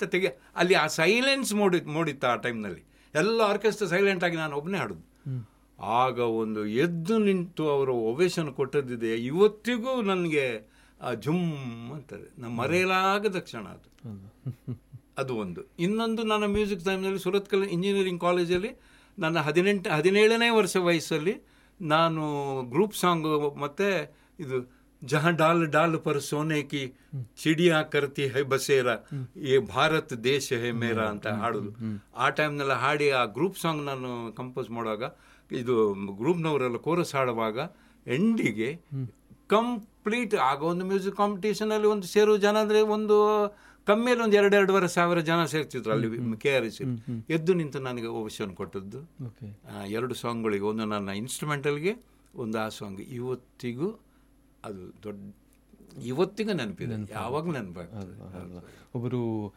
ಅಂತ ತೆಗೆ ಅಲ್ಲಿ ಆ ಸೈಲೆನ್ಸ್ ಮೂಡಿ ಮೂಡಿತ್ತು ಆ ಟೈಮ್ನಲ್ಲಿ ಎಲ್ಲ ಆರ್ಕೆಸ್ಟ್ರಾ ಸೈಲೆಂಟ್ ಆಗಿ ನಾನು ಒಬ್ಬನೇ ಹಾಡೋದು ಆಗ ಒಂದು ಎದ್ದು ನಿಂತು ಅವರು ಒವೇಶನ್ ಕೊಟ್ಟದ್ದಿದೆ ಇವತ್ತಿಗೂ ನನಗೆ ಆ ಜುಮ್ ಅಂತದೆ ನಮ್ಮ ಮರೆಯಲಾಗದ ಕ್ಷಣ ಅದು ಅದು ಒಂದು ಇನ್ನೊಂದು ನನ್ನ ಮ್ಯೂಸಿಕ್ ಟೈಮ್ನಲ್ಲಿ ಸುರತ್ ಕಲ್ ಇಂಜಿನಿಯರಿಂಗ್ ಕಾಲೇಜಲ್ಲಿ ನನ್ನ ಹದಿನೆಂಟು ಹದಿನೇಳನೇ ವರ್ಷ ವಯಸ್ಸಲ್ಲಿ ನಾನು ಗ್ರೂಪ್ ಸಾಂಗ್ ಮತ್ತು ಇದು ಜಹ ಡಾಲ್ ಡಾಲ್ ಪರ್ ಸೋನೆ ಕಿ ಚಿಡಿಯಾ ಕರ್ತಿ ಹೈ ಬಸೇರ ಈ ಭಾರತ್ ದೇಶ ಹೇ ಮೇರಾ ಅಂತ ಹಾಡೋದು ಆ ಟೈಮ್ನೆಲ್ಲ ಹಾಡಿ ಆ ಗ್ರೂಪ್ ಸಾಂಗ್ ನಾನು ಕಂಪೋಸ್ ಮಾಡುವಾಗ ಇದು ಗ್ರೂಪ್ನವರೆಲ್ಲ ಕೋರಸ್ ಹಾಡುವಾಗ ಎಂಡಿಗೆ ಕಂಪ್ಲೀಟ್ ಆಗ ಒಂದು ಮ್ಯೂಸಿಕ್ ಕಾಂಪಿಟೇಷನಲ್ಲಿ ಒಂದು ಸೇರೋ ಜನ ಅಂದರೆ ಒಂದು ಕಮ್ಮಿಯಲ್ಲಿ ಒಂದು ಎರಡು ಎರಡೂವರೆ ಸಾವಿರ ಜನ ಸೇರ್ತಿದ್ರು ಅಲ್ಲಿ ಕೆ ಆರ್ ಎಸ್ ಎದ್ದು ನಿಂತು ನನಗೆ ಓವಶನ್ ಕೊಟ್ಟದ್ದು ಓಕೆ ಆ, ಎರಡು ಸಾಂಗ್ಗಳಿಗೆ ಒಂದು ನನ್ನ ಇನ್ಸ್ಟ್ರೂಮೆಂಟಲ್ಗೆ ಒಂದು ಆ ಸಾಂಗ್ ಇವತ್ತಿಗೂ ಅದು ದೊಡ್ಡ ಇವತ್ತಿಗೂ ನೆನಪಿದೆ ಯಾವಾಗ ನೆನಪಾಗ್ತದೆ ಒಬ್ಬರು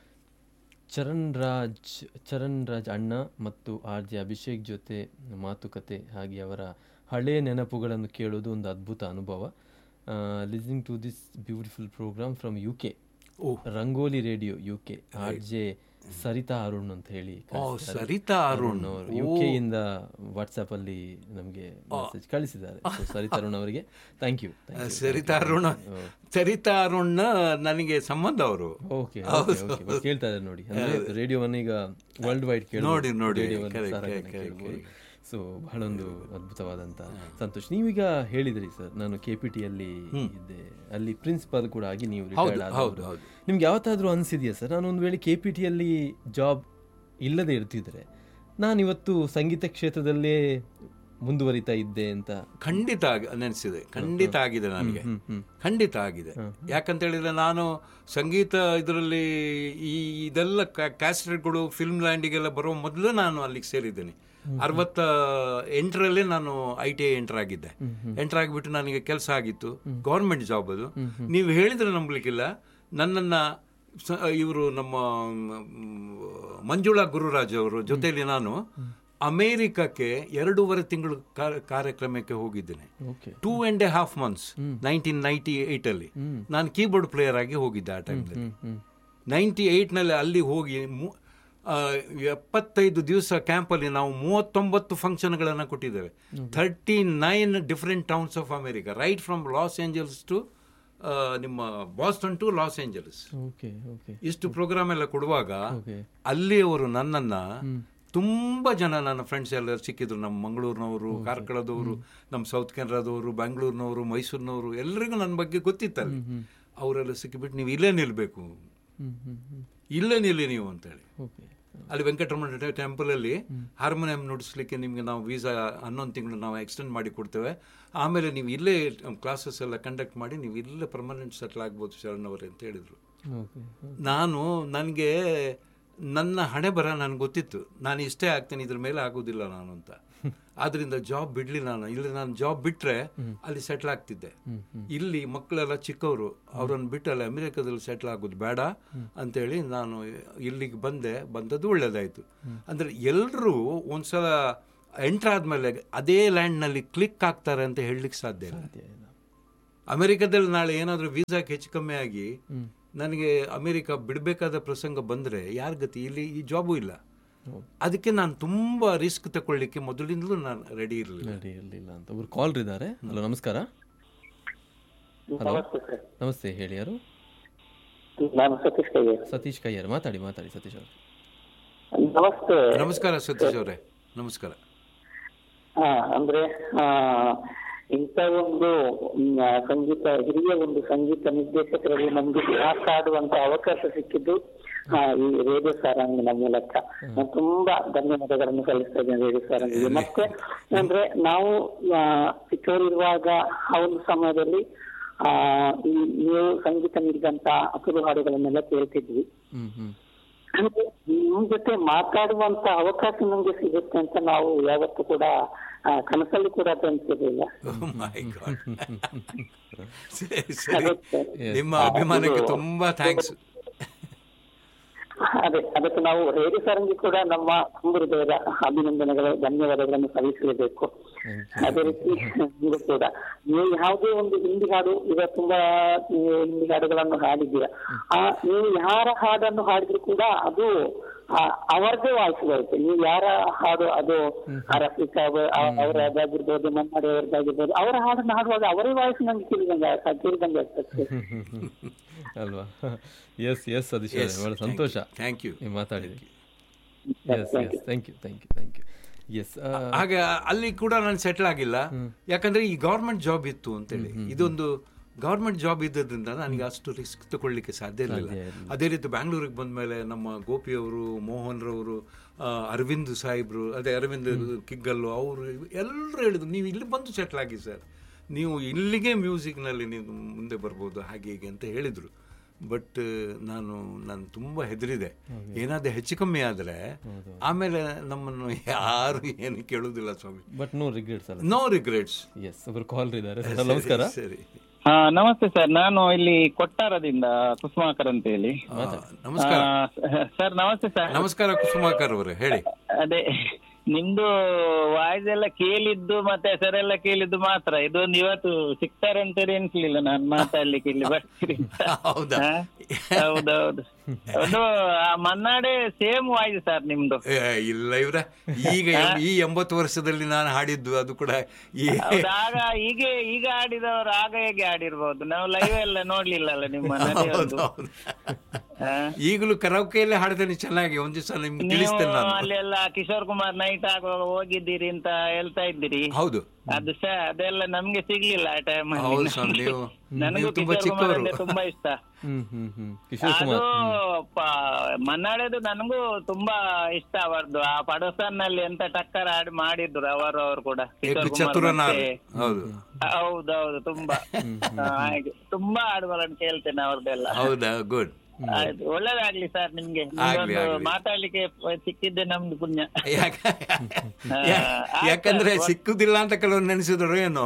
ಚರಣ್ ರಾಜ್ ಚರಣ್ ರಾಜ್ ಅಣ್ಣ ಮತ್ತು ಆರ್ ಜೆ ಅಭಿಷೇಕ್ ಜೊತೆ ಮಾತುಕತೆ ಹಾಗೆ ಅವರ ಹಳೆಯ ನೆನಪುಗಳನ್ನು ಕೇಳೋದು ಒಂದು ಅದ್ಭುತ ಅನುಭವ listening to this beautiful program from U K oh. Rangoli radio U K R J Sarita Arun ಅಂತ ಹೇಳಿ ಓ ಸರಿತಾ ಅರುಣ್ ಯು ಕೆ ಇಂದ ವಾಟ್ಸ್ಆಪ್ ಅಲ್ಲಿ ನಮಗೆ ಮೆಸೇಜ್ ಕಳಿಸಿದ್ದಾರೆ So, ಸರಿತಾ ಅರುಣ್ ಅವರಿಗೆ ಥ್ಯಾಂಕ್ ಯು ಸರಿತಾ ಅರುಣ್ ಸರಿತಾ ಅರುಣ್ ನನಗೆ ಸಂಬಂಧ ಅವರು ಓಕೆ ಓಕೆ ಓಕೆ ಕೇಳ್ತಾ ಇದ್ದಾರೆ ನೋಡಿ ಅಂದ್ರೆ ರೇಡಿಯೋವನ್ನು ಈಗ ವರ್ಲ್ಡ್ ವೈಡ್ ಕೇಳಿ ನೋಡಿ, ನೋಡಿ. Correct, correct, correct. ಸೊ ಬಹಳ ಒಂದು ಅದ್ಭುತವಾದಂತ ಸಂತೋಷ್ ನೀವೀಗ ಹೇಳಿದ್ರಿ ಸರ್ ನಾನು ಕೆ ಪಿ ಟಿಯಲ್ಲಿ ಇದ್ದೆ ಅಲ್ಲಿ ಪ್ರಿನ್ಸಿಪಾಲ್ ಕೂಡ ಆಗಿ ನೀವು ರಿಟೈರ್ಡ್ ಹೌದು, ಹೌದು. ನಿಮ್ಗೆ ಯಾವತ್ತಾದ್ರೂ ಅನ್ಸಿದೆಯಾ ಸರ್ ನಾನು ಒಂದು ವೇಳೆ ಕೆ ಪಿ ಟಿಯಲ್ಲಿ ಜಾಬ್ ಇಲ್ಲದೆ ಇರ್ತಿದ್ರೆ ನಾನು ಇವತ್ತು ಸಂಗೀತ ಕ್ಷೇತ್ರದಲ್ಲೇ ಮುಂದುವರಿತಾ ಇದ್ದೆ ಅಂತ ಖಂಡಿತ ಆಗಿ- ನೆನೆಸಿದೆ ಖಂಡಿತ ಆಗಿದೆ ನನಗೆ ಖಂಡಿತ ಆಗಿದೆ ಯಾಕಂತ ಹೇಳಿದ್ರೆ ನಾನು ಸಂಗೀತ ಇದರಲ್ಲಿ ಈ ಇದೆಲ್ಲ ಕ್ಯಾಸೆಟ್ಗಳು ಫಿಲ್ಮ್ ಲ್ಯಾಂಡಿಗೆಲ್ಲ ಬರೋ ಮೊದಲು ನಾನು ಅಲ್ಲಿಗೆ ಸೇರಿದ್ದೇನೆ ಅರವತ್ತ ಎಂಟರಲ್ಲೇ ನಾನು ಐ ಟಿ ಐ ಎಂಟರ್ ಆಗಿದ್ದೆ ಎಂಟರ್ ಆಗಿಬಿಟ್ಟು ನನಗೆ ಕೆಲಸ ಆಗಿತ್ತು ಗೌರ್ಮೆಂಟ್ ಜಾಬ್ ಅದು ನೀವು ಹೇಳಿದ್ರೆ ನಂಬಲಿಕ್ಕಿಲ್ಲ ನನ್ನನ್ನು ಇವರು ನಮ್ಮ ಮ್, ಮಂಜುಳಾ ಗುರುರಾಜ್ ಅವರು ಜೊತೆಯಲ್ಲಿ ನಾನು ಅಮೇರಿಕಕ್ಕೆ ಎರಡೂವರೆ ತಿಂಗಳು ಕಾ- ಕಾರ್ಯಕ್ರಮಕ್ಕೆ ಹೋಗಿದ್ದೇನೆ okay two and a half months nineteen ninety ಏಯ್ಟಲ್ಲಿ ನಾನು ಕೀಬೋರ್ಡ್ ಪ್ಲೇಯರ್ ಆಗಿ ಹೋಗಿದ್ದೆ ಆ ಟೈಮ್ನಲ್ಲಿ ನೈಂಟಿ ಏಯ್ಟ್ನಲ್ಲಿ ಅಲ್ಲಿ ಹೋಗಿ ಮು- ಆ, ಎಪ್ಪತ್ತೈದು ದಿವಸ ಕ್ಯಾಂಪಲ್ಲಿ ನಾವು ಮೂವತ್ತೊಂಬತ್ತು ಫಂಕ್ಷನ್ಗಳನ್ನು ಕೊಟ್ಟಿದ್ದೇವೆ thirty nine different towns of America right from Los Angeles to ನಿಮ್ಮ Boston to Los Angeles okay okay ಇಷ್ಟು ಪ್ರೋಗ್ರಾಮ್ ಎಲ್ಲ ಕೊಡುವಾಗ ಓಕೆ ಅಲ್ಲಿ ಅವರು ನನ್ನನ್ನ ತುಂಬಾ ಜನ ನನ್ನ ಫ್ರೆಂಡ್ಸ್ ಎಲ್ಲ ಸಿಕ್ಕಿದ್ರು ನಮ್ಮ ಮಂಗಳೂರಿನವರು ಕಾರ್ಕಳದವರು ನಮ್ಮ ಸೌತ್ ಕೆನರಾದವರು ಬ್ಯಾಂಗ್ಳೂರಿನವರು ಮೈಸೂರಿನವರು ಎಲ್ಲರಿಗೂ ನನ್ನ ಬಗ್ಗೆ ಗೊತ್ತಿತ್ತಲ್ಲಿ ಅವರೆಲ್ಲ ಸಿಕ್ಕಿಬಿಟ್ಟು ನೀವು ಇಲ್ಲೇ ನಿಲ್ಲಬೇಕು ಹ್ಮ್ ಹ್ಮ್ ಹ್ಮ್ ಇಲ್ಲೇ ನಿಲ್ಲಿ ನೀವು ಅಂತೇಳಿ ಓಕೆ ಅಲ್ಲಿ ವೆಂಕಟರಮಣ ಟೆಂಪಲಲ್ಲಿ ಹಾರ್ಮೋನಿಯಂ ನುಡಿಸ್ಲಿಕ್ಕೆ ನಿಮಗೆ ನಾವು ವೀಸಾ ಹನ್ನೊಂದು ತಿಂಗಳು ನಾವು ಎಕ್ಸ್ಟೆಂಡ್ ಮಾಡಿ ಕೊಡ್ತೇವೆ ಆಮೇಲೆ ನೀವು ಇಲ್ಲೇ ಕ್ಲಾಸಸ್ ಎಲ್ಲ ಕಂಡಕ್ಟ್ ಮಾಡಿ ನೀವು ಇಲ್ಲೇ ಪರ್ಮನೆಂಟ್ ಸೆಟ್ಲ್ ಆಗ್ಬೋದು ಶರಣ್ ಅವರೇ ಅಂತ ಹೇಳಿದರು ಓಕೆ ನಾನು ನನಗೆ ನನ್ನ ಹಣೆ ಬರ ನನಗೆ ಗೊತ್ತಿತ್ತು ನಾನು ಇಷ್ಟೇ ಆಗ್ತೇನೆ ಇದ್ರ ಮೇಲೆ ಆಗೋದಿಲ್ಲ ನಾನು ಅಂತ ಆದ್ರಿಂದ ಜಾಬ್ ಬಿಡ್ಲಿಲ್ಲ ನಾನು ಇಲ್ಲಿ ನಾನು ಜಾಬ್ ಬಿಟ್ರೆ ಅಲ್ಲಿ ಸೆಟ್ಲ್ ಆಗ್ತಿದ್ದೆ ಇಲ್ಲಿ ಮಕ್ಕಳೆಲ್ಲ ಚಿಕ್ಕವರು ಅವರನ್ನು ಬಿಟ್ಟು ಅಲ್ಲಿ ಅಮೆರಿಕದಲ್ಲಿ ಸೆಟ್ಲ್ ಆಗೋದು ಬೇಡ ಅಂತೇಳಿ ನಾನು ಇಲ್ಲಿಗೆ ಬಂದೆ ಬಂದದ್ದು ಒಳ್ಳೇದಾಯ್ತು ಅಂದ್ರೆ ಎಲ್ಲರೂ ಒಂದ್ಸಲ ಎಂಟರ್ ಆದ್ಮೇಲೆ ಅದೇ ಲ್ಯಾಂಡ್ನಲ್ಲಿ ಕ್ಲಿಕ್ ಆಗ್ತಾರೆ ಅಂತ ಹೇಳಲಿಕ್ಕೆ ಸಾಧ್ಯ ಇಲ್ಲ ಸಾಧ್ಯ ಇಲ್ಲ ಅಮೆರಿಕದಲ್ಲಿ ನಾಳೆ ಏನಾದರೂ ವೀಸಾಕ್ಕೆ ಹೆಚ್ಚು ಕಮ್ಮಿ ಆಗಿ ನನಗೆ ಅಮೆರಿಕ ಬಿಡಬೇಕಾದ ಪ್ರಸಂಗ ಬಂದರೆ ಯಾರ ಗತಿ ಇಲ್ಲಿ ಈ ಜಾಬು ಇಲ್ಲ ಹೌದು. ಅದಕ್ಕೆ ನಾನು ತುಂಬ ರಿಸ್ಕ್ ತಗೊಳ್ಳಿಕ್ಕೆ ಮೊದಲಿಂದಲೂ ನಾನು ರೆಡಿ ಇರಲಿಲ್ಲ ರೆಡಿ ಇರಲಿಲ್ಲ ಅಂತ ಒಬ್ರು ಕಾಲ್ ಇದ್ದಾರೆ ಹಲೋ ನಮಸ್ಕಾರ ಹಲೋ ನಮಸ್ತೆ ಸರ್ ನಮಸ್ತೆ ಹೇಳಿ ಯಾರು ನಾನು ಸತೀಶ್ ಕೈಗೆ ಸತೀಶ್ ಕಯ್ಯರ್ ಮಾತಾಡಿ ಮಾತಾಡಿ ಸತೀಶ್ ಅವರು ನಮಸ್ತೆ ನಮಸ್ಕಾರ ಸತೀಶ್ ಅವರೇ ನಮಸ್ಕಾರ ಹಾ ಅಂದ್ರೆ ಆ, ಇಂಥ ಒಂದು ಮ್, ಸಂಗೀತ ಹಿರಿಯ ಒಂದು ಸಂಗೀತ ನಿರ್ದೇಶಕರಲ್ಲಿ ನಮ್ಗೆ ಮಾತಾಡುವಂತ ಅವಕಾಶ ಸಿಕ್ಕಿದ್ದು ಆ, ಈ ರೇಡಿಯೋ ಸಾರಂಗಿನ ಮೂಲಕ ನಾನು ತುಂಬಾ ಧನ್ಯವಾದಗಳನ್ನು ಸಲ್ಲಿಸ್ತಾ ಇದ್ದೇನೆ ರೇಡಿಯೋ ಸಾರಂಗಿಗೆ ಮತ್ತೆ ಅಂದ್ರೆ ನಾವು ಆ, ಚಿಕ್ಕವರಿರುವಾಗ ಆ ಒಂದು ಸಮಯದಲ್ಲಿ ಆ ಈ ನೀವು ಸಂಗೀತ ನೀಡಿದಂತ ಅಸುಲು ಹಾಡುಗಳನ್ನೆಲ್ಲ ಕೇಳ್ತಿದ್ವಿ ಹ್ಮ್ ಹ್ಮ್ ಅಂದ್ರೆ ನಿಮ್ ಜೊತೆ ಮಾತಾಡುವಂತ ಅವಕಾಶ ನಮ್ಗೆ ಸಿಗುತ್ತೆ ಅಂತ ನಾವು ಯಾವತ್ತೂ ಕೂಡ ಆ, ಕನಸಲ್ಲಿ ಕೂಡ ಅನ್ಸಿರ್ಲಿಲ್ಲ ಮೈ ಗಾಡ್ ಸರಿ ಸರಿ ನಿಮ್ಮ ಅಭಿಮಾನಕ್ಕೆ ತುಂಬ ಥ್ಯಾಂಕ್ಸ್ ಅದೇ ಅದಕ್ಕೆ ನಾವು ರೇಡಿಯೋ ಸಾರಂಗಿ ಕೂಡ ನಮ್ಮ ತುಂಬ ಹೃದಯದ ಅಭಿನಂದನೆಗಳು ಧನ್ಯವಾದಗಳನ್ನು ಸಲ್ಲಿಸಲೇಬೇಕು ಅದೇ ರೀತಿ ಇದು ಕೂಡ ನೀವು ಯಾವುದೇ ಒಂದು ಹಿಂದಿ ಹಾಡು ಈಗ ತುಂಬಾ ನೀವು ಹಿಂದಿ ಹಾಡುಗಳನ್ನು ಹಾಡಿದ್ದೀರಾ ಆ ನೀವು ಯಾರ ಹಾಡನ್ನು ಹಾಡಿದ್ರು ಕೂಡ ಅದು ಆ, ಅವರದೇ ವಾಯ್ಸ್ ಬರುತ್ತೆ ನೀವು ಯಾರ ಹಾಡು ಅದು ಆ ರಫೀಕ್ ಅವ- ಅವ- ಅವರದ್ದಾಗಿರ್ಬೋದು ಮನ್ನಾಡಿ ಅವರದ್ದಾಗಿರ್ಬೋದು ಅವರ ಹಾಡನ್ನು ಹಾಡುವಾಗ ಅವರೇ ವಾಯ್ಸ್ ನಂಗೆ ಕೇಳಿದಂಗೆ ಆಗ್- ಕೇಳಿದಂಗೆ ಆಗ್ತದೆ ಅಲ್ವಾ ಎಸ್ ಎಸ್ ಸತೀಶ್ ಅವರೇ, ಬಹಳ ಸಂತೋಷ ಥ್ಯಾಂಕ್ ಯು ನೀವು ಮಾತಾಡಿದೆ yes yes thank you thank you thank you yes ಹಾಗೆ ಅಲ್ಲಿ ಕೂಡ ನಾನು ಸೆಟ್ಲ್ ಆಗಿಲ್ಲ ಯಾಕಂದ್ರೆ ಈ ಗೌರ್ಮೆಂಟ್ ಜಾಬ್ ಇತ್ತು ಅಂತೇಳಿ ಇದೊಂದು ಗೌರ್ಮೆಂಟ್ ಜಾಬ್ ಇದ್ದದ್ರಿಂದ ನನಗೆ ಅಷ್ಟು ರಿಸ್ಕ್ ತಗೊಳ್ಳಿಕ್ಕೆ ಸಾಧ್ಯ ಇರಲಿಲ್ಲ ಅದೇ ರೀತಿ ಬ್ಯಾಂಗ್ಳೂರಿಗೆ ಬಂದ ಮೇಲೆ ನಮ್ಮ ಗೋಪಿಯವರು ಮೋಹನ್ ರವರು ಆ, ಅರವಿಂದ್ ಸಾಹೇಬ್ರು ಅದೇ ಅರವಿಂದ್ ಕಿಗ್ಗಲ್ಲು ಅವರು ಎಲ್ಲರೂ ಹೇಳಿದ್ರು ನೀವು ಇಲ್ಲಿ ಬಂದು ಸೆಟ್ಲ್ ಆಗಿ ಸರ್ ನೀವು ಇಲ್ಲಿಗೆ ಮ್ಯೂಸಿಕ್ನಲ್ಲಿ ನೀವು ಮುಂದೆ ಬರ್ಬೋದು ಹಾಗೆ ಹೀಗೆ ಅಂತ ಹೇಳಿದರು ಬಟ್ ನಾನು ನಾನು ತುಂಬ ಹೆದರಿದೆ ಏನಾದರೂ ಹೆಚ್ಚು ಕಮ್ಮಿ ಆದರೆ ಆಮೇಲೆ ನಮ್ಮನ್ನು ಯಾರು ಏನು ಕೇಳುವುದಿಲ್ಲ ಸ್ವಾಮಿ ಬಟ್ ನೋ ರಿಗ್ರೆಟ್ಸ್ ಅಲ್ಲ ನೋ ರಿಗ್ರೆಟ್ಸ್ ಎಸ್ ಒಬ್ಬರು ಕಾಲ್ ಇದ್ದಾರೆ ಸರ್ ನಮಸ್ಕಾರ ಸರಿ ಹಾ ನಮಸ್ತೆ ಸರ್ ನಾನು ಇಲ್ಲಿ ಕೊಟ್ಟಾರದಿಂದ ಕುಸುಮಾಕರ್ ಅಂತ ಹೇಳಿ ಆ, ನಮಸ್ಕಾರ ಸರ್ ನಮಸ್ತೆ ಸರ್ ನಮಸ್ಕಾರ ಕುಸುಮಾಕರ್ ಅವರೇ ಹೇಳಿ ಅದೇ ನಿಮ್ದು ವಾಯ್ಸ್ ಎಲ್ಲ ಕೇಳಿದ್ದು ಮತ್ತೆ ಹೆಸರೆಲ್ಲ ಕೇಳಿದ್ದು ಮಾತ್ರ ಇದೊಂದು ಇವತ್ತು ಸಿಗ್ತಾರೆ ಅಂತ ಎಣಿಸ್ಲಿಲ್ಲ ನಾನು ಮಾತಾಡ್ಲಿಕ್ಕೆ ಇಲ್ಲಿ ಬರ್ತೀರಿ ಅಂತ. ಹೌದಾ ಹಾ? ಹೌದೌದು ಅದು ಆ ಮನ್ನಾಡೆ ಸೇಮ್ ವಾಯ್ಸ್ ಸರ್ ನಿಮ್ದು ಏ, ಇಲ್ಲ ಇವ್ರ ಈಗ ಎಂ- ಈ ಎಂಬತ್ತು ವರ್ಷದಲ್ಲಿ ನಾನು ಹಾಡಿದ್ದು ಅದು ಕೂಡ ಈ ಹೌದು, ಆಗ ಹೀಗೆ ಈಗ ಆಡಿದವರು ಆಗ ಹೇಗೆ ಆಡಿರ್ಬೋದು ನಾವು ಲೈವ್ ಎಲ್ಲ ನೋಡ್ಲಿಲ್ಲಲ್ಲ ನಿಮ್ಮ ನಡೆಯೋದು ಹೌದು. ಈಗಲೂ ಕರಾವಕೆಯಲ್ಲೇ ಹಾಡ್ತೇನೆ ಚೆನ್ನಾಗಿ ಒಂದ್ ದಿವಸ ನಿಮ್ಗೆ ನೀವು ತಿಳಿಸ್ತೇನೆ ನಾನು ಅಲ್ಲೆಲ್ಲ ಕಿಶೋರ್ ಕುಮಾರ್ ನೈಟ್ ಆಗುವಾಗ ಹೋಗಿದ್ದೀರಿ ಅಂತ ಹೇಳ್ತಾ ಇದ್ದೀರಿ ಹೌದು ಅದು ಸಹ ಅದೆಲ್ಲ ನಮ್ಗೆ ಸಿಗ್ಲಿಲ್ಲ ಆ ಟೈಮ್ ಹೌದು ಸ್ವಾಮಿ ನೀವು ನನಗೂ ನೀವು ತುಂಬಾ ಕಿಶೋರ್ ಕುಮಾರ್ ಚಿಕ್ಕವರು ಅಂದ್ರೆ ತುಂಬಾ ಇಷ್ಟ ಹ್ಮ್ ಹ್ಮ್ ಹ್ಮ್ ಕಿಶೋರ್ ಅದು ಕುಮಾರ್ ಪ- ಮನ್ನಾಳೆದು ನನಗೂ ತುಂಬಾ ಇಷ್ಟ ಅವರದ್ದು ಆ ಪಡೋಸನ್ನಲ್ಲಿ ಎಂತ ಟಕ್ಕರ್ ಆಡಿ ಮಾಡಿದ್ರು ಅವರು ಅವರು ಕೂಡ ಕಿಶೋರ್ ಕುಮಾರ್ ಚತುರನಾರ್ ಮತ್ತೆ- ಹೌದು ಹೌದೌದು ತುಂಬಾ ಆ, ಹಾಗೆ ತುಂಬಾ ಹಾಡುಗಳನ್ನು ಕೇಳ್ತೇನೆ ಅವ್ರದ್ದೆಲ್ಲ ಹೌದಾ ಗುಡ್ ಆಯ್ತು ಒಳ್ಳೇದಾಗ್ಲಿ ಸರ್ ನಿಮ್ಗೆ ಆಗ್ಲಿ, ನಿಮ್ಮೊಂದು ಆಗ್ಲಿ. ಮಾತಾಡ್ಲಿಕ್ಕೆ ಸಿಕ್ಕಿದ್ದೆ ನಮ್ದು ಪುಣ್ಯ ಯಾಕಂದ್ರೆ ಸಿಕ್ಕುದಿಲ್ಲ ಅಂತ ಕೆಲವರು ನೆನೆಸಿದ್ರು ಏನು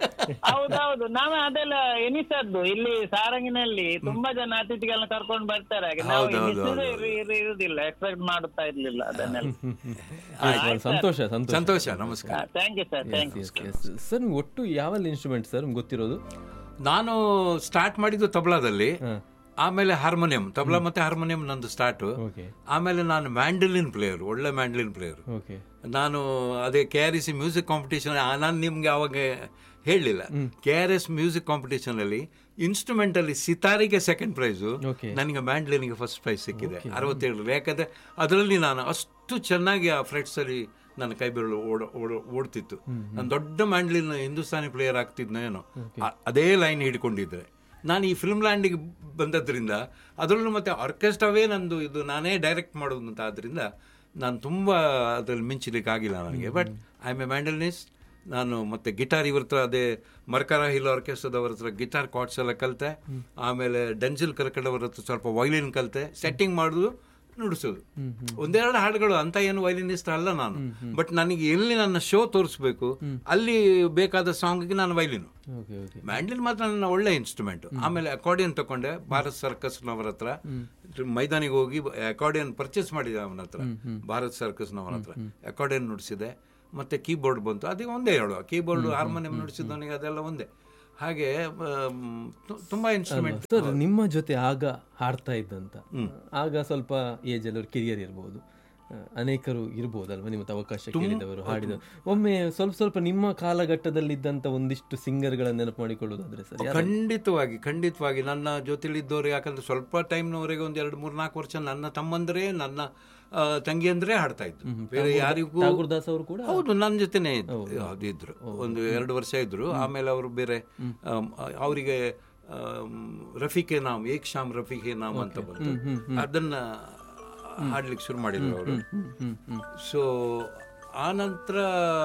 ಹೌದೌದು ನಾವು ಅದೆಲ್ಲ ಎನಿಸದ್ದು ಇಲ್ಲಿ ಸಾರಂಗಿನಲ್ಲಿ ತುಂಬಾ ಜನ ಅತಿಥಿಗಳನ್ನ ಕರ್ಕೊಂಡು ಬರ್ತಾರೆ ಹಾಗೆ ನಾವು ಹೌದು, ಹೌದು, ಎನಿಸುದೇ ಇರು- ಇರು- ಇರುದಿಲ್ಲ ಎಕ್ಸ್ಪೆಕ್ಟ್ ಮಾಡುತ್ತಾ ಇರ್ಲಿಲ್ಲ ಅದನ್ನೆಲ್ಲ ಆಯ್ತು, ಬಹಳ ಸಂತೋಷ ಸಂತೋಷ ಸಂತೋಷ ನಮಸ್ಕಾರ thank you sir thank you sir ನೀವು ಒಟ್ಟು ಯಾವೆಲ್ಲ ಇನ್ಸ್ಟ್ರೂಮೆಂಟ್ ಸರ್ ನಿಮ್ಗೆ ಗೊತ್ತಿರೋದು ನಾನು ಸ್ಟಾರ್ಟ್ ಮಾಡಿದ್ದು ತಬಲಾದಲ್ಲಿ ಆಮೇಲೆ ಹಾರ್ಮೋನಿಯಂ ತಬಲಾ ಮತ್ತೆ ಹಾರ್ಮೋನಿಯಂ ನಂದು ಸ್ಟಾರ್ಟ್ ಓಕೆ ಆಮೇಲೆ ನಾನು ಮ್ಯಾಂಡಲಿನ್ ಪ್ಲೇಯರ್ ಒಳ್ಳೆ ಮ್ಯಾಂಡಲಿನ್ ಪ್ಲೇಯರ್ ಓಕೆ ನಾನು ಅದೇ K R S music competition ನಾನು ನಿಮ್ಗೆ ಅವಾಗ ಹೇಳಲಿಲ್ಲ K R S music competition ಅಲ್ಲಿ ಇನ್ಸ್ಟ್ರೂಮೆಂಟ್ ಅಲ್ಲಿ ಸಿತಾರಿಗೆ ಸೆಕೆಂಡ್ ಪ್ರೈಸು Okay. ನನಗೆ ಮ್ಯಾಂಡ್ಲಿನ್ಗೆ ಫಸ್ಟ್ ಪ್ರೈಸ್ ಸಿಕ್ಕಿದೆ ಅರವತ್ತೇಳರಲ್ಲಿ ಯಾಕಂದ್ರೆ ಅದರಲ್ಲಿ ನಾನು ಅಷ್ಟು ಚೆನ್ನಾಗಿ ಆ ಫ್ರೆಟ್ಸ್ ಅಲ್ಲಿ ನನ್ನ ಕೈ ಬೆರಳು ಓಡ ಓಡ- ಓಡ್ತಿತ್ತು ನಾನು ದೊಡ್ಡ ಮ್ಯಾಂಡ್ಲಿನ್ ಹಿಂದೂಸ್ತಾನಿ ಪ್ಲೇಯರ್ ಆಗ್ತಿದ್ನೋ ಏನೋ ಅ- ಅದೇ ಲೈನ್ ಹಿಡ್ಕೊಂಡಿದ್ದೆ ನಾನು ಈ ಫಿಲ್ಮ್ ಲ್ಯಾಂಡಿಗೆ ಬಂದದ್ರಿಂದ ಅದರಲ್ಲೂ ಮತ್ತೆ ಆರ್ಕೆಸ್ಟ್ರಾವೇ ನಂದು ಇದು ನಾನೇ ಡೈರೆಕ್ಟ್ ಮಾಡೋದು ಅಂತ ಆದ್ರಿಂದ ನಾನು ತುಂಬ ಅದರಲ್ಲಿ ಮಿಂಚಲಿಕ್ಕೆ ಆಗಿಲ್ಲ ನನಗೆ but I am a mandolinist ನಾನು ಮತ್ತೆ ಗಿಟಾರ್ ಇವ್ರ ಹತ್ರ ಅದೇ ಮರ್ಕರ ಹಿಲ್ ಆರ್ಕೆಸ್ಟ್ರಾದವ್ರ ಹತ್ರ ಗಿಟಾರ್ ಕಾರ್ಡ್ಸ್ ಎಲ್ಲ ಕಲಿತೆ ಆಮೇಲೆ ಡೆನ್ಸಿಲ್ ಕರ್ಕಡ್ ಅವ್ರ ಹತ್ರ ಸ್ವಲ್ಪ ವೈಲಿನ್ ಕಲಿತೆ ಸೆಟ್ಟಿಂಗ್ ಮಾಡೋದು ನುಡಿಸೋದು ಒಂದೆರಡು ಹಾಡುಗಳು ಅಂತ ಏನು ವೈಲಿನಿಸ್ಟ್ ಅಲ್ಲ ನಾನು ಬಟ್ ನನಗೆ ಎಲ್ಲಿ ನನ್ನ ಶೋ ತೋರಿಸ್ಬೇಕು ಅಲ್ಲಿ ಬೇಕಾದ ಸಾಂಗ್ಗೆ ನಾನು ವೈಲಿನು ಓಕೆ ಓಕೆ ಮ್ಯಾಂಡ್ಲಿನ್ ಮಾತ್ರ ನನ್ನ ಒಳ್ಳೆ ಇನ್ಸ್ಟ್ರೂಮೆಂಟ್ ಆಮೇಲೆ ಅಕಾರ್ಡಿಯನ್ ತಗೊಂಡೆ ಭಾರತ್ ಸರ್ಕಸ್ನವರ ಹತ್ರ ಮೈದಾನಿಗೆ ಹೋಗಿ ಅಕಾರ್ಡಿಯನ್ ಪರ್ಚೇಸ್ ಮಾಡಿದೆ ಅವನ ಹತ್ರ ಭಾರತ್ ಸರ್ಕಸ್ನವರ ಹತ್ರ ಅಕಾರ್ಡಿಯನ್ ನುಡಿಸಿದೆ ಮತ್ತೆ ಕೀಬೋರ್ಡ್ ಬಂತು ಅದೇ ಒಂದೇ ಹೇಳುವ ಕೀಬೋರ್ಡ್ ಹಾರ್ಮೋನಿಯಂ ನುಡಿಸಿದವನಿಗೆ ಅದೆಲ್ಲ ಒಂದೇ ಹಾಗೆ ಆಮ್, ತು- ತುಂಬಾ ಇನ್ಸ್ಟ್ರೂಮೆಂಟ್ ಸರ್ ನಿಮ್ಮ ಜೊತೆ ಆಗ ಹಾಡ್ತಾ ಇದ್ದಂತ ಆಗ ಸ್ವಲ್ಪ ಏಜ್ ಅಲ್ಲಿ ಕೆರಿಯರ್ ಇರ್ಬೋದು ಆ, ಅನೇಕರು ಇರ್ಬೋದಲ್ವಾ ನಿಮ್ಮ ಅವಕಾಶ ಕೇಳಿದವರು ಹಾಡಿದವರು ಒಮ್ಮೆ ಸ್ವಲ್ಪ ಸ್ವಲ್ಪ ನಿಮ್ಮ ಕಾಲಘಟ್ಟದಲ್ಲಿದ್ದಂತ ಒಂದಿಷ್ಟು ಸಿಂಗರ್ಗಳ ನೆನಪು ಮಾಡಿಕೊಳ್ಳೋದಾದ್ರೆ ಸರ್ ಯಾರು? ಖಂಡಿತವಾಗಿ ಖಂಡಿತವಾಗಿ ನನ್ನ ಜೊತೆಲಿದ್ದವರು ಯಾಕಂದ್ರೆ ಸ್ವಲ್ಪ ಟೈಮ್ನವರೆಗೆ ಒಂದು ಎರಡು ಮೂರು ನಾಲ್ಕು ವರ್ಷ ನನ್ನ ತಮ್ಮಂದ್ರೆ ನನ್ನ ಆ, ತಂಗಿಯಂದ್ರೆ ಹಾಡ್ತಾ ಇದ್ರು ಬೇರೆ ಯಾರಿಗೂ ಠಾಕೂರ್ ದಾಸ್ ಅವರು ಕೂಡ ಹೌದು ನನ್ನ ಜೊತೆನೆ ಇದ್- ಇದ್ರು ಒಂದು ಎರಡು ವರ್ಷ ಇದ್ರು ಆಮೇಲೆ ಅವರು ಬೇರೆ ಆಮ್, ಅವರಿಗೆ ಆಮ್, ರಫೀಕೆ ನಾಮ್ ಏಕ್ ಶಾಮ್ ರಫೀಕೆ ನಾಮ್ ಅಂತ ಬಂತು ಅದನ್ನ ಹಾಡ್ಲಿಕ್ಕೆ ಶುರು ಮಾಡಿದ್ರು ಅವರು ಸೊ ಆ ನಂತರ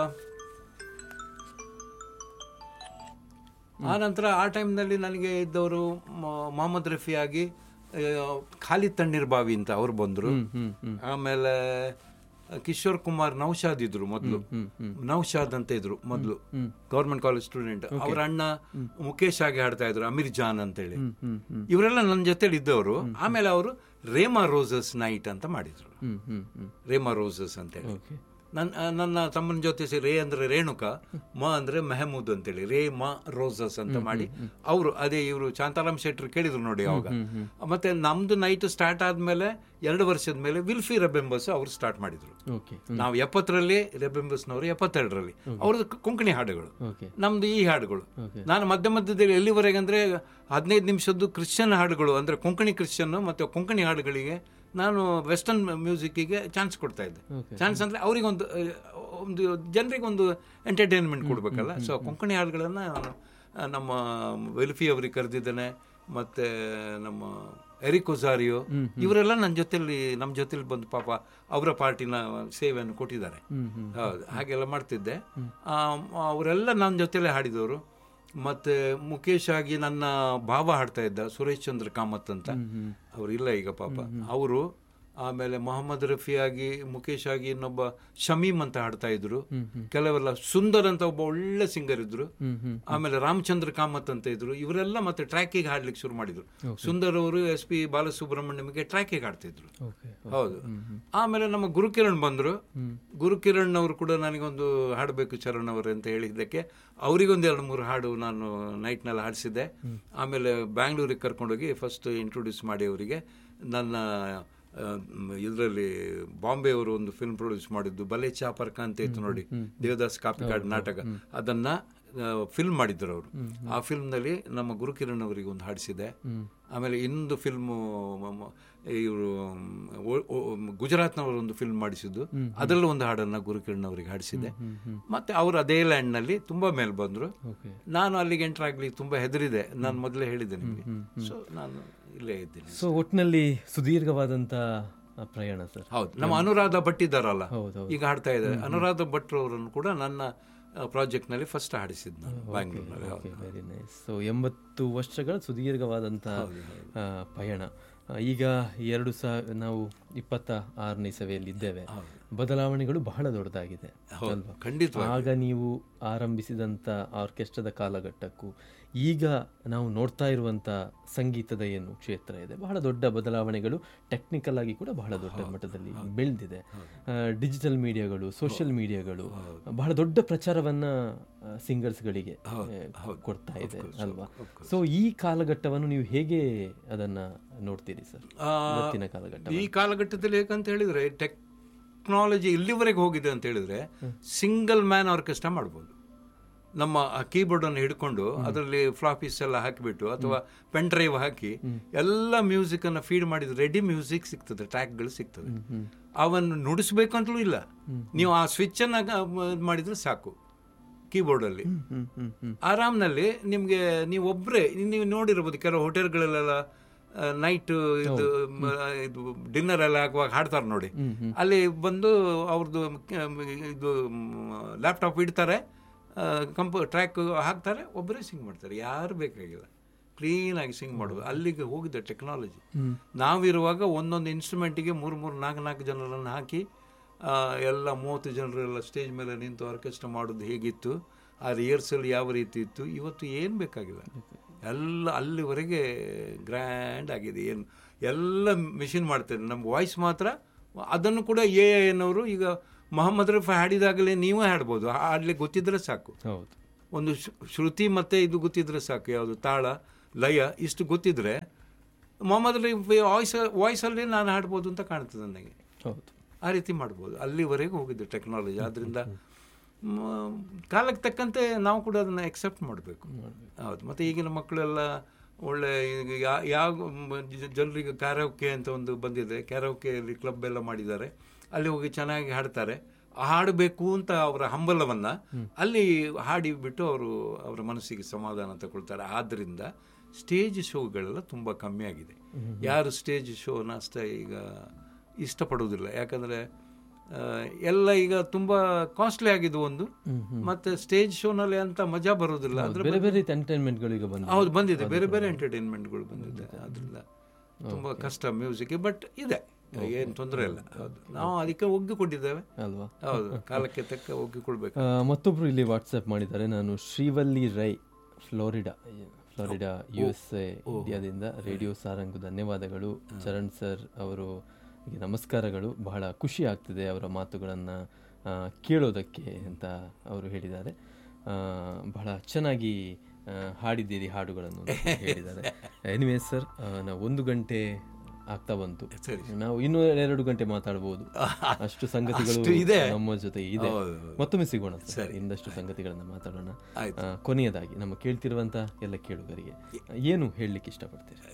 ಆ ನಂತರ ಆ ಟೈಮ್ನಲ್ಲಿ ನನಗೆ ಇದ್ದವರು ಮ- ಮೊಹಮ್ಮದ್ ರಫಿ ಆಗಿ ಆ, ಖಾಲಿದ್ ತಣ್ಣೀರ್ ಬಾವಿ ಅಂತ ಅವ್ರು ಬಂದರು ಆಮೇಲೆ ಕಿಶೋರ್ ಕುಮಾರ್ ನೌಶಾದ್ ಇದ್ರು ಮೊದಲು ನೌಶಾದ್ ಅಂತ ಇದ್ರು ಮೊದಲು ಗೌರ್ಮೆಂಟ್ ಕಾಲೇಜ್ ಸ್ಟೂಡೆಂಟ್ ಅವ್ರ ಅಣ್ಣ ಮುಖೇಶ್ ಆಗಿ ಹಾಡ್ತಾ ಇದ್ರು ಅಮೀರ್ ಜಾನ್ ಅಂತೇಳಿ ಇವರೆಲ್ಲ ನನ್ನ ಜೊತೆಲಿ ಇದ್ದವರು ಆಮೇಲೆ ಅವರು ರೇಮಾ ರೋಸಸ್ ನೈಟ್ ಅಂತ ಮಾಡಿದ್ರು ಹ್ಮ್ ಹ್ಮ್ ಹ್ಮ್ ರೇಮಾ ರೋಸಸ್ ಅಂತೇಳಿ ಓಕೆ ನನ್ನ ನನ್ನ ತಮ್ಮನ ಜೊತೆ ಸೇರಿ ರೇ ಅಂದ್ರೆ ರೇಣುಕಾ ಮ ಅಂದ್ರೆ ಮೆಹಮೂದ್ ಅಂತೇಳಿ ರೇ ಮ ರೋಸಸ್ ಅಂತ ಮಾಡಿ ಅವರು ಅದೇ ಇವರು ಶಾಂತಾರಾಮ್ ಶೆಟ್ರು ಕೇಳಿದ್ರು ನೋಡಿ ಅವಾಗ ಮತ್ತೆ ನಮ್ದು ನೈಟ್ ಸ್ಟಾರ್ಟ್ ಆದ್ಮೇಲೆ ಎರಡು ವರ್ಷದ ಮೇಲೆ ವಿಲ್ಫಿ ರೆಬೆಂಬಸ್ ಅವರು ಸ್ಟಾರ್ಟ್ ಮಾಡಿದ್ರು ಓಕೆ ನಾವು ಎಪ್ಪತ್ತರಲ್ಲಿ ರೆಬೆಂಬಸ್ನವರು ಎಪ್ಪತ್ತೆರಡರಲ್ಲಿ ಅವ್ರದ್ದು ಕೊಂಕಣಿ ಹಾಡುಗಳು ಓಕೆ ನಮ್ದು ಈ ಹಾಡುಗಳು Okay. ನಾನು ಮಧ್ಯ ಮಧ್ಯದಲ್ಲಿ ಎಲ್ಲಿವರೆಗೆ ಅಂದ್ರೆ ಹದಿನೈದು ನಿಮಿಷದ್ದು ಕ್ರಿಶ್ಚಿಯನ್ ಹಾಡುಗಳು ಅಂದ್ರೆ ಕೊಂಕಣಿ ಕ್ರಿಶ್ಚಿಯನ್ ಮತ್ತೆ ಕೊಂಕಣಿ ಹಾಡುಗಳಿಗೆ ನಾನು ವೆಸ್ಟರ್ನ್ ಮ್ಯೂಸಿಕ್ಕಿಗೆ ಚಾನ್ಸ್ ಕೊಡ್ತಾ ಇದ್ದೆ Okay. ಚಾನ್ಸ್ ಅಂದ್ರೆ ಅವರಿಗೊಂದು ಒಂದು ಜನರಿಗೆ ಒಂದು ಎಂಟರ್ಟೈನ್ಮೆಂಟ್ ಕೊಡಬೇಕಲ್ಲ ಸೊ ಕೊಂಕಣಿ ಹಾಡುಗಳನ್ನು ನಾನು ಆ, ನಮ್ಮ ವೆಲ್ಫಿ ಅವರಿಗೆ ಕರೆದಿದ್ದೇನೆ ಮತ್ತೆ ನಮ್ಮ ಎರಿಕ್ ಒಜಾರಿಯೋ ಇವರೆಲ್ಲ ನನ್ನ ಜೊತೆಲಿ ನಮ್ಮ ಜೊತೆಲಿ ಬಂದು ಪಾಪ ಅವರ ಪಾರ್ಟಿನ ಸೇವೆಯನ್ನು ಕೊಟ್ಟಿದ್ದಾರೆ ಹೌದು ಹಾಗೆಲ್ಲ ಮಾಡ್ತಿದ್ದೆ ಆ, ಅವರೆಲ್ಲ ನನ್ನ ಜೊತೆಲೇ ಹಾಡಿದವರು ಮತ್ತೆ ಮುಖೇಶ್ ಆಗಿ ನನ್ನ ಭಾವ ಹಾಡ್ತಾ ಇದ್ದ ಸುರೇಶ್ ಚಂದ್ರ ಕಾಮತ್ ಅಂತ ಅವ್ರು ಇಲ್ಲ ಈಗ ಪಾಪ ಅವರು ಆಮೇಲೆ ಮೊಹಮ್ಮದ್ ರಫಿ ಆಗಿ ಮುಖೇಶ್ ಆಗಿ ಇನ್ನೊಬ್ಬ ಶಮೀಮ್ ಅಂತ ಹಾಡ್ತಾ ಇದ್ರು ಕೆಲವೆಲ್ಲ ಸುಂದರ್ ಅಂತ ಒಬ್ಬ ಒಳ್ಳೆ ಸಿಂಗರ್ ಇದ್ರು ಆಮೇಲೆ ರಾಮಚಂದ್ರ ಕಾಮತ್ ಅಂತ ಇದ್ರು ಇವರೆಲ್ಲ ಮತ್ತೆ ಟ್ರ್ಯಾಕಿಗೆ ಹಾಡ್ಲಿಕ್ಕೆ ಶುರು ಮಾಡಿದ್ರು ಸುಂದರ್ ಅವರು ಎಸ್ ಪಿ ಬಾಲಸುಬ್ರಹ್ಮಣ್ಯಂಗೆ ಟ್ರ್ಯಾಕಿಗೆ ಹಾಡ್ತಿದ್ರು ಓಕೆ ಹೌದು ಆಮೇಲೆ ನಮ್ಮ ಗುರುಕಿರಣ್ ಬಂದ್ರು ಗುರುಕಿರಣ್ ಅವರು ಕೂಡ ನನಗೊಂದು ಹಾಡಬೇಕು ಚರಣ್ ಅವರು ಅಂತ ಹೇಳಿದ್ದಕ್ಕೆ ಅವರಿಗೊಂದು ಎರಡು ಮೂರು ಹಾಡು ನಾನು ನೈಟ್ನಲ್ಲಿ ಹಾಡಿಸಿದ್ದೆ ಆಮೇಲೆ ಬ್ಯಾಂಗ್ಳೂರಿಗೆ ಕರ್ಕೊಂಡೋಗಿ ಫಸ್ಟ್ ಇಂಟ್ರೊಡ್ಯೂಸ್ ಮಾಡಿ ಅವರಿಗೆ ನನ್ನ ಇದರಲ್ಲಿ ಬಾಂಬೆ ಅವರು ಒಂದು ಫಿಲ್ಮ್ ಪ್ರೊಡ್ಯೂಸ್ ಮಾಡಿದ್ದು ಬಲೆ ಚಾಪರ್ಕ ಅಂತ ಇತ್ತು ನೋಡಿ ದೇವದಾಸ್ ಕಾಪಿಕಾಡ್ ನಾಟಕ ಅದನ್ನ ಫಿಲ್ಮ್ ಮಾಡಿದ್ರು ಅವರು ಆ ಫಿಲ್ಮ್ನಲ್ಲಿ ನಮ್ಮ ಗುರುಕಿರಣ್ ಅವರಿಗೆ ಒಂದು ಹಾಡಿಸಿದೆ ಆಮೇಲೆ ಇನ್ನೊಂದು ಫಿಲ್ಮು ಇವರು ಗುಜರಾತ್ನವರು ಒಂದು ಫಿಲ್ಮ್ ಮಾಡಿಸಿದ್ದು ಅದರಲ್ಲೂ ಒಂದು ಹಾಡನ್ನ ಗುರುಕಿರಣ್ ಅವರಿಗೆ ಹಾಡಿಸಿದೆ ಮತ್ತೆ ಅವರು ಅದೇ ಲ್ಯಾಂಡ್ನಲ್ಲಿ ತುಂಬಾ ಮೇಲೆ ಬಂದ್ರು ಓಕೆ ನಾನು ಅಲ್ಲಿಗೆ ಎಂಟರ್ ಆಗ್ಲಿಕ್ಕೆ ತುಂಬಾ ಹೆದರಿದೆ ನಾನು ಮೊದಲೇ ಹೇಳಿದ್ದೆ ನಿಮಗೆ ಸೊ ನಾನು ಇಲ್ಲೇ ಇದ್ದೀನಿ ಸೊ ಒಟ್ಟಿನಲ್ಲಿ ಸುದೀರ್ಘವಾದಂಥ ಆ, ಪ್ರಯಾಣ ಸರ್ ಹೌದು ನಮ್ಮ ಅನುರಾಧ ಭಟ್ ಇದ್ದಾರಲ್ಲ ಹೌದು, ಹೌದು. ಈಗ ಹಾಡ್ತಾ ಇದ್ದಾರೆ ಅನುರಾಧ ಭಟ್ರು ಅವರನ್ನು ಕೂಡ ನನ್ನ ಪ್ರಾಜೆಕ್ಟ್ ನಲ್ಲಿ ಫಸ್ಟ್ ಹಾಡಿಸಿದ್ದು ನಾನು ಬ್ಯಾಂಗ್ಳೂರ್ನಲ್ಲಿ ಹೌದು. ಓಕೆ ವೆರಿ ನೈಸ್ ಸೊ ಎಂಬತ್ತು ವರ್ಷಗಳ ಸುದೀರ್ಘವಾದಂಥ ಆ, ಪಯಣ ಆ, ಈಗ ಎರಡು ಸಾವಿರ ನಾವು ಇಪ್ಪತ್ತ ಆರನೇ ಸಭೆಯಲ್ಲಿ ಇದ್ದೇವೆ ಬದಲಾವಣೆಗಳು ಬಹಳ ದೊಡ್ಡದಾಗಿದೆ ಅಲ್ವಾ ಖಂಡಿತವಾಗಿ ಆಗ ನೀವು ಆರಂಭಿಸಿದಂಥ ಆರ್ಕೆಸ್ಟ್ರಾದ ಕಾಲಘಟ್ಟಕ್ಕೂ ಈಗ ನಾವು ನೋಡ್ತಾ ಇರುವಂಥ ಸಂಗೀತದ ಏನು ಕ್ಷೇತ್ರ ಇದೆ ಬಹಳ ದೊಡ್ಡ ಬದಲಾವಣೆಗಳು ಟೆಕ್ನಿಕಲ್ ಆಗಿ ಕೂಡ ಬಹಳ ದೊಡ್ಡ ಮಟ್ಟದಲ್ಲಿ ಬೆಳೆದಿದೆ ಡಿಜಿಟಲ್ ಮೀಡಿಯಾಗಳು ಸೋಷಿಯಲ್ ಮೀಡಿಯಾಗಳು ಬಹಳ ದೊಡ್ಡ ಪ್ರಚಾರವನ್ನ ಸಿಂಗರ್ಸ್ಗಳಿಗೆ ಕೊಡ್ತಾ ಇದೆ ಅಲ್ವಾ ಸೊ ಈ ಕಾಲಘಟ್ಟವನ್ನು ನೀವು ಹೇಗೆ ಅದನ್ನ ನೋಡ್ತೀರಿ ಸರ್ ಆ, ಇವತ್ತಿನ ಕಾಲಘಟ್ಟ ಈ ಕಾಲಘಟ್ಟದಲ್ಲಿ ಹೇಗಂತ ಹೇಳಿದ್ರೆ ಟೆಕ್ನಾಲಜಿ ಇಲ್ಲಿವರೆಗೆ ಹೋಗಿದೆ ಅಂತ ಹೇಳಿದ್ರೆ ಸಿಂಗಲ್ ಮ್ಯಾನ್ ಆರ್ಕೆಸ್ಟ್ರಾ ಮಾಡ್ಬೋದು ನಮ್ಮ ಕೀಬೋರ್ಡ್ ಅನ್ನು ಹಿಡ್ಕೊಂಡು ಅದರಲ್ಲಿ ಫ್ಲಾಪೀಸ್ ಎಲ್ಲ ಹಾಕಿಬಿಟ್ಟು ಅಥವಾ ಪೆನ್ ಡ್ರೈವ್ ಹಾಕಿ ಎಲ್ಲ ಮ್ಯೂಸಿಕ್ ಅನ್ನ ಫೀಡ್ ಮಾಡಿದ್ರೆ ರೆಡಿ ಮ್ಯೂಸಿಕ್ ಸಿಗ್ತದೆ ಟ್ರ್ಯಾಕ್ಗಳು ಸಿಗ್ತದೆ ಅವನ್ನು ನುಡಿಸ್ಬೇಕಂತಲೂ ಇಲ್ಲ ನೀವು ಆ ಸ್ವಿಚ್ ಅನ್ನ ಇದ್ ಮಾಡಿದ್ರೆ ಸಾಕು ಕೀಬೋರ್ಡ್ ಅಲ್ಲಿ ಹ್ಮ್ ಹ್ಮ್ ಹ್ಮ್ ಆರಾಮ್ನಲ್ಲಿ ನಿಮ್ಗೆ ನೀವು ಒಬ್ರೇ ನೀವು ನೋಡಿರ್ಬೋದು ಕೆಲವು ಹೋಟೆಲ್ಗಳಲ್ಲೆಲ್ಲ ನೈಟ್ ಇದು ಮ, ಇದು ಡಿನ್ನರ್ ಎಲ್ಲ ಆಗುವಾಗ ಹಾಡ್ತಾರೆ ನೋಡಿ ಅಲ್ಲಿ ಬಂದು ಅವ್ರದ್ದು ಕ- ಇದು ಲ್ಯಾಪ್ಟಾಪ್ ಇಡ್ತಾರೆ ಕಂಪ ಟ್ರ್ಯಾಕ್ ಹಾಕ್ತಾರೆ ಒಬ್ಬರೇ ಸಿಂಗ್ ಮಾಡ್ತಾರೆ ಯಾರು ಬೇಕಾಗಿಲ್ಲ ಕ್ಲೀನಾಗಿ ಸಿಂಗ್ ಮಾಡೋದು ಅಲ್ಲಿಗೆ ಹೋಗಿದೆ ಟೆಕ್ನಾಲಜಿ ನಾವಿರುವಾಗ ಒಂದೊಂದು ಇನ್ಸ್ಟ್ರೂಮೆಂಟಿಗೆ ಮೂರು ಮೂರು ನಾಲ್ಕು ನಾಲ್ಕು ಜನರನ್ನು ಹಾಕಿ ಆ, ಎಲ್ಲ ಮೂವತ್ತು ಜನರೆಲ್ಲ ಸ್ಟೇಜ್ ಮೇಲೆ ನಿಂತು ಆರ್ಕೆಸ್ಟ್ರಾ ಮಾಡೋದು ಹೇಗಿತ್ತು ಆ ರಿಹರ್ಸಲ್ ಯಾವ ರೀತಿ ಇತ್ತು ಇವತ್ತು ಏನು ಬೇಕಾಗಿಲ್ಲ ಎಲ್ಲ ಅಲ್ಲಿವರೆಗೆ ಗ್ರ್ಯಾಂಡ್ ಆಗಿದೆ ಏನು ಎಲ್ಲ ಮಿಷಿನ್ ಮಾಡ್ತಾರೆ ನಮ್ಮ ವಾಯ್ಸ್ ಮಾತ್ರ ಅದನ್ನು ಕೂಡ ಎ ಎನ್ನವರು ಈಗ ಮೊಹಮ್ಮದ್ ರಫಿ ಹಾಡಿದಾಗಲೇ ನೀವೇ ಹಾಡ್ಬೋದು ಹಾಡ್ಲಿಕ್ಕೆ ಗೊತ್ತಿದ್ರೆ ಸಾಕು ಹೌದು ಒಂದು ಶ್- ಶ್ರುತಿ ಮತ್ತೆ ಇದು ಗೊತ್ತಿದ್ರೆ ಸಾಕು ಯಾವುದು ತಾಳ ಲಯ ಇಷ್ಟು ಗೊತ್ತಿದ್ರೆ ಮೊಹಮ್ಮದ್ ರಫಿ ವಾಯ್ಸ್ ವಾಯ್ಸಲ್ಲಿ ನಾನು ಹಾಡ್ಬೋದು ಅಂತ ಕಾಣ್ತದೆ ನನಗೆ ಹೌದು ಆ ರೀತಿ ಮಾಡ್ಬೋದು ಅಲ್ಲಿವರೆಗೂ ಹೋಗಿದೆ ಟೆಕ್ನಾಲಜಿ ಆದ್ದರಿಂದ ಮ್, ಕಾಲಕ್ಕೆ ತಕ್ಕಂತೆ ನಾವು ಕೂಡ ಅದನ್ನು ಎಕ್ಸೆಪ್ಟ್ ಮಾಡಬೇಕು ಹೌದು ಮತ್ತು ಈಗಿನ ಮಕ್ಕಳೆಲ್ಲ ಒಳ್ಳೆ ಈಗ ಯಾ- ಯಾವ ಮ್, ಜ- ಜನರಿಗೆ ಕ್ಯಾರೋಕೆ ಅಂತ ಒಂದು ಬಂದಿದೆ ಕ್ಯಾರೋಕೆಯಲ್ಲಿ ಕ್ಲಬ್ ಎಲ್ಲ ಮಾಡಿದ್ದಾರೆ ಅಲ್ಲಿ ಹೋಗಿ ಚೆನ್ನಾಗಿ ಹಾಡ್ತಾರೆ ಹಾಡಬೇಕು ಅಂತ ಅವರ ಹಂಬಲವನ್ನ ಅಲ್ಲಿ ಹಾಡಿ ಬಿಟ್ಟು ಅವರು ಅವರ ಮನಸ್ಸಿಗೆ ಸಮಾಧಾನ ತಗೊಳ್ತಾರೆ ಆದ್ದರಿಂದ ಸ್ಟೇಜ್ ಶೋಗಳೆಲ್ಲ ತುಂಬ ಕಮ್ಮಿ ಆಗಿದೆ ಯಾರು ಸ್ಟೇಜ್ ಶೋನ ಅಷ್ಟೇ ಈಗ ಇಷ್ಟಪಡುವುದಿಲ್ಲ ಯಾಕಂದ್ರೆ ಆ, ಎಲ್ಲ ಈಗ ತುಂಬಾ ಕಾಸ್ಟ್ಲಿ ಆಗಿದೆ ಒಂದು ಮತ್ತೆ ಸ್ಟೇಜ್ ಶೋನಲ್ಲಿ ಅಂತ ಮಜಾ ಬರೋದಿಲ್ಲ ಅದ್ರ ಬೇರೆ ಬೇರೆ ಎಂಟರ್ಟೈನ್ಮೆಂಟ್ಗಳು ಈಗ ಬಂದ ಹೌದು ಬಂದಿದೆ ಬೇರೆ ಬೇರೆ ಎಂಟರ್ಟೈನ್ಮೆಂಟ್ಗಳು ಬಂದಿದೆ ಅದರಿಂದ ತುಂಬಾ ಕಷ್ಟ ಮ್ಯೂಸಿಕ್ ಬಟ್ ಇದೆ ಏನು ತೊಂದರೆ ಇಲ್ಲ ಹೌದು ನಾವು ಅದಕ್ಕೆ ಒಗ್ಗಿಕೊಂಡಿದ್ದೇವೆ ಅಲ್ವಾ ಹೌದು ಕಾಲಕ್ಕೆ ತಕ್ಕ ಒಗ್ಗಿಕೊಳ್ಬೇಕು ಆ, ಮತ್ತೊಬ್ರು ಇಲ್ಲಿ ವಾಟ್ಸಪ್ ಮಾಡಿದ್ದಾರೆ ನಾನು Srivalli Rai Florida Florida U S A ಇಂಡಿಯಾದಿಂದ ರೇಡಿಯೋ ಸಾರಂಗು ಧನ್ಯವಾದಗಳು ಚರಣ್ ಸರ್ ಅವರು ಗೆ ನಮಸ್ಕಾರಗಳು ಬಹಳ ಖುಷಿ ಆಗ್ತಿದೆ ಅವರ ಮಾತುಗಳನ್ನು ಆ, ಕೇಳೋದಕ್ಕೆ ಅಂತ ಅವರು ಹೇಳಿದ್ದಾರೆ ಆ, ಬಹಳ ಚೆನ್ನಾಗಿ ಆ, ಹಾಡಿದ್ದೀರಿ ಹಾಡುಗಳನ್ನು ಅಂತ ಹೇಳಿದ್ದಾರೆ ಎನಿವೇ ಸರ್ ನಾವು ಒಂದು ಗಂಟೆ ಆಗ್ತಾ ಬಂತು ನಾವು ಇನ್ನೂ ಎರಡು ಗಂಟೆ ಮಾತಾಡಬಹುದು ಅಷ್ಟು ಸಂಗತಿಗಳು ಅಷ್ಟು ಇದೆ. ನಮ್ಮ ಜೊತೆ ಇದೆ ಹೌದು. ಮತ್ತೊಮ್ಮೆ ಸಿಗೋಣ ಸರ್ ಇನ್ನಷ್ಟು ಸಂಗತಿಗಳನ್ನ ಮಾತಾಡೋಣ ಆಯ್ತು. ಆ, ಕೊನೆಯದಾಗಿ ನಮ್ಮ ಕೇಳ್ತಿರುವಂತ ಎಲ್ಲ ಕೇಳುಗರಿಗೆ ಏನು ಹೇಳಲಿಕ್ಕೆ ಇಷ್ಟಪಡ್ತೀರಿ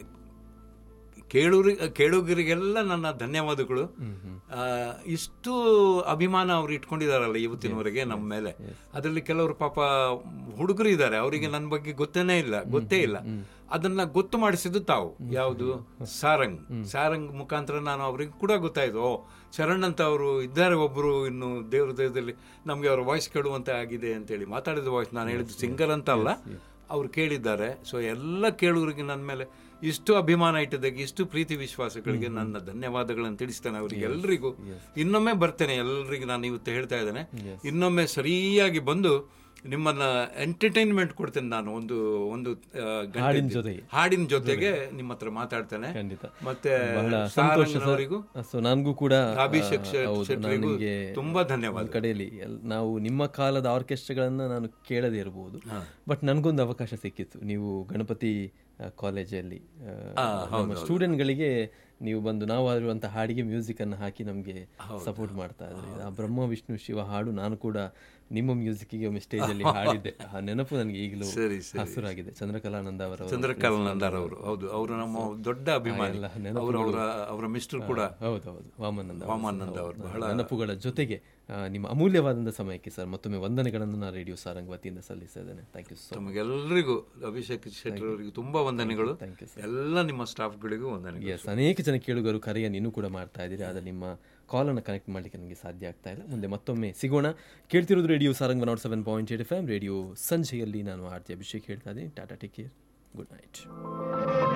ಕೇಳುಗರಿ ಕೇಳುಗರಿಗೆಲ್ಲ ನನ್ನ ಧನ್ಯವಾದಗಳು ಆ, ಇಷ್ಟು ಅಭಿಮಾನ ಅವ್ರು ಇಟ್ಕೊಂಡಿದಾರಲ್ಲ ಇವತ್ತಿನವರೆಗೆ ನಮ್ಮ ಮೇಲೆ ಅದರಲ್ಲಿ ಕೆಲವರು ಪಾಪ ಹುಡುಗರು ಇದ್ದಾರೆ ಅವರಿಗೆ ನನ್ನ ಬಗ್ಗೆ ಗೊತ್ತೇನೇ ಇಲ್ಲ ಗೊತ್ತೇ ಇಲ್ಲ ಅದನ್ನ ಗೊತ್ತು ಮಾಡಿಸಿದ್ದು ತಾವು ಯಾವುದು ಸಾರಂಗ್ ಸಾರಂಗ್ ಮುಖಾಂತರ ನಾನು ಅವ್ರಿಗೆ ಕೂಡ ಗೊತ್ತಾಯ್ತು ಓ ಶರಣ್ ಅಂತ ಅವರು ಇದ್ದಾರೆ ಒಬ್ಬರು ಇನ್ನು ದೇವ್ರ ದೇವದಲ್ಲಿ ನಮಗೆ ಅವರ ವಾಯ್ಸ್ ಕೇಳುವಂತೆ ಆಗಿದೆ ಅಂತೇಳಿ ಮಾತಾಡಿದ ವಾಯ್ಸ್ ನಾನು ಹೇಳಿದ್ದು ಸಿಂಗರ್ ಅಂತ ಅಲ್ಲ ಅವ್ರು ಕೇಳಿದ್ದಾರೆ ಸೊ ಎಲ್ಲ ಕೇಳುಗರಿಗೆ ನನ್ನ ಮೇಲೆ ಇಷ್ಟು ಅಭಿಮಾನ ಇಟ್ಟಿದ್ದಕ್ಕೆ ಇಷ್ಟು ಪ್ರೀತಿ ವಿಶ್ವಾಸಗಳಿಗೆ ನನ್ನ ಧನ್ಯವಾದಗಳನ್ನು ತಿಳಿಸ್ತೇನೆ ಅವರಿಗೆ ಎಲ್ರಿಗೂ ಇನ್ನೊಮ್ಮೆ ಬರ್ತೇನೆ ಎಲ್ರಿಗೂ ನಾನು ಇವತ್ತು ಹೇಳ್ತಾ ಇದ್ದೇನೆ ಇನ್ನೊಮ್ಮೆ ಸರಿಯಾಗಿ ಬಂದು ನಿಮ್ಮನ್ನ ಎಂಟರ್ಟೈನ್ಮೆಂಟ್ ಕೊಡ್ತೇನೆ ನಾನು ಒಂದು ಒಂದು ಆ, ಗಂಟೆ ಹಾಡಿನ ಜೊತೆಗೆ. ಹಾಡಿನ ಜೊತೆಗೆ ನಿಮ್ಮ ಹತ್ರ ಮಾತಾಡ್ತೇನೆ ಖಂಡಿತ ಮತ್ತೆ ಬಹಳ ಸಂತೋಷ ಸಾರಂಗನವರಿಗೂ ಸೊ ನನಗೂ ಕೂಡ ಅಭಿಷೇಕ್ ಶೆಟ್- ಹೌದು, ಶೆಟ್ರಿಗೂ ನಾನು ನಿಮ್ಗೆ ತುಂಬಾ ಧನ್ಯವಾದ. ಒಂದ್ ಕಡೆಯಲ್ಲಿ ಎಲ್- ನಾವು ನಿಮ್ಮ ಕಾಲದ ಆರ್ಕೆಸ್ಟ್ರಾಗಳನ್ನ ನಾನು ಕೇಳದೇ ಇರಬಹುದು ಬಟ್ ನನಗೊಂದು ಅವಕಾಶ ಸಿಕ್ಕಿತ್ತು ನೀವು ಗಣಪತಿ ಆ, ಕಾಲೇಜಲ್ಲಿ ಆ, ನಮ್ಮ ಸ್ಟೂಡೆಂಟ್ಗಳಿಗೆ ನೀವು ಬಂದು ನಾವು ಆಗಿರುವಂತ ಹಾಡಿಗೆ ಮ್ಯೂಸಿಕ್ ಅನ್ನು ಹಾಕಿ ನಮಗೆ ಸಪೋರ್ಟ್ ಮಾಡ್ತಾ ಇದ್ರಿ ಆ ಬ್ರಹ್ಮ ವಿಷ್ಣು ಶಿವ ಹಾಡು ನಾನು ಕೂಡ ನಿಮ್ಮ ಮ್ಯೂಸಿಕ್ಗೆ ಒಮ್ಮೆ ಸ್ಟೇಜ್ ಅಲ್ಲಿ ಹಾಡಿದ್ದೆ ಆ ನೆನಪು ನನಗೆ ಈಗಲೂ ಸರಿ, ಸರಿ. ಹಸುರಾಗಿದೆ ಚಂದ್ರಕಲಾನಂದ ಅವರ ಚಂದ್ರಕಲಾನಂದರ್ ಅವರು ಹೌದು ಅವರು ನಮ್ಮ ದೊಡ್ಡ ಅಭಿಮಾನಿ ಎಲ್ಲ ಅವರು ಅವರ ಅವರ ಮಿಸ್ಟರ್ ಕೂಡ ಹೌದೌದು ವಾಮನಂದ ಅವರು. ವಾಮಾನಂದ ಅವರು ಬಹಳ ನೆನಪುಗಳ ಜೊತೆಗೆ ಆ, ನಿಮ್ಮ ಅಮೂಲ್ಯವಾದಂಥ ಸಮಯಕ್ಕೆ ಸರ್ ಮತ್ತೊಮ್ಮೆ ವಂದನೆಗಳನ್ನು ನಾನು ರೇಡಿಯೋ ಸಾರಂಗ್ ವತಿಯಿಂದ ಸಲ್ಲಿಸ್ತಾ ಇದ್ದೇನೆ ಥ್ಯಾಂಕ್ ಯು ಸೊ ತಮಗೆಲ್ಲರಿಗೂ ಅಭಿಷೇಕ್ ಶೆಟ್ಟರ್ ಅವರಿಗೆ ತುಂಬಾ ವಂದನೆಗಳು ಥ್ಯಾಂಕ್ ಯು ಎಲ್ಲ ನಿಮ್ಮ ಸ್ಟಾಫ್ಗಳಿಗೂ ವಂದನೆಗಳು ಎಸ್ ಅನೇಕ ಜನ ಕೇಳುಗರು ಕರೆಯನ್ನು ಇನ್ನೂ ಕೂಡ ಮಾಡ್ತಾ ಇದ್ದೀರಿ ಆದರೆ ನಿಮ್ಮ ಕಾಲನ್ನು ಕನೆಕ್ಟ್ ಮಾಡಲಿಕ್ಕೆ ನನಗೆ ಸಾಧ್ಯ ಆಗ್ತಾ ಇಲ್ಲ ಮುಂದೆ ಮತ್ತೊಮ್ಮೆ ಸಿಗೋಣ ಕೇಳ್ತಿರೋದು radio Sarang one naught seven point eight F M radio ಸಂಜೆಯಲ್ಲಿ ನಾನು ಆರ್ತಿ ಅಭಿಷೇಕ್ ಹೇಳ್ತಾ ಇದ್ದೀನಿ tata take care good night